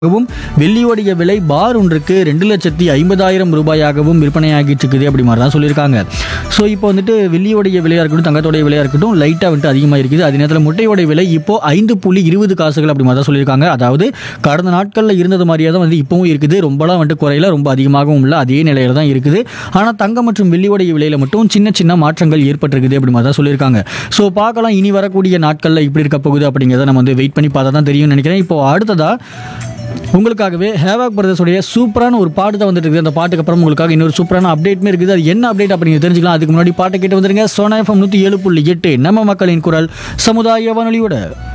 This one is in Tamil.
வும் வெள்ளியோடைய விலை பார் ஒன்றுக்கு ரெண்டு லட்சத்தி ஐம்பதாயிரம் ரூபாயாகவும் விற்பனையாகிட்டு இருக்குது அப்படி மாதிரி தான் சொல்லியிருக்காங்க ஸோ இப்போ வந்துட்டு வெள்ளியோடைய விலையாக இருக்கட்டும் தங்கத்தோடைய விலையாக இருக்கட்டும் லைட்டாக வந்துட்டு அதிகமாக இருக்குது அதே நேரத்தில் முட்டையோடைய விலை இப்போ ஐந்து புள்ளி இருபது காசுகள் அப்படி மாதிரி தான் சொல்லியிருக்காங்க அதாவது கடந்த நாட்களில் இருந்தது மாதிரியே தான் வந்து இப்போவும் இருக்குது ரொம்பலாம் வந்துட்டு குறையில ரொம்ப அதிகமாகவும் இல்லை அதே நிலையில தான் இருக்குது ஆனால் தங்கம் மற்றும் வெள்ளியோடைய விலையில் மட்டும் சின்ன சின்ன மாற்றங்கள் ஏற்பட்டிருக்குது அப்படி மாதிரி தான் சொல்லியிருக்காங்க ஸோ பார்க்கலாம் இனி வரக்கூடிய நாட்களில் இப்படி இருக்க போகுது அப்படிங்கிறத நம்ம வந்து வெயிட் பண்ணி பார்த்தா தான் தெரியும்னு நினைக்கிறேன் இப்போ அடுத்ததா உங்களுக்காகவே ஹேவாக் பிரதர்ஸுடைய சூப்பரான ஒரு பாட்டு தான் வந்துட்டு இருக்குது அந்த பாட்டுக்கு அப்புறம் உங்களுக்காக இன்னொரு சூப்பரான அப்டேட்மே இருக்குது அது என்ன அப்டேட் அப்படிங்கிறது தெரிஞ்சுக்கலாம் அதுக்கு முன்னாடி பாட்டை கேட்டு வந்துருங்க சோனா எஃப்எம் நூற்றி ஏழு புள்ளி எட்டு நம்ம மக்களின் குரல் சமுதாய வானொலியோட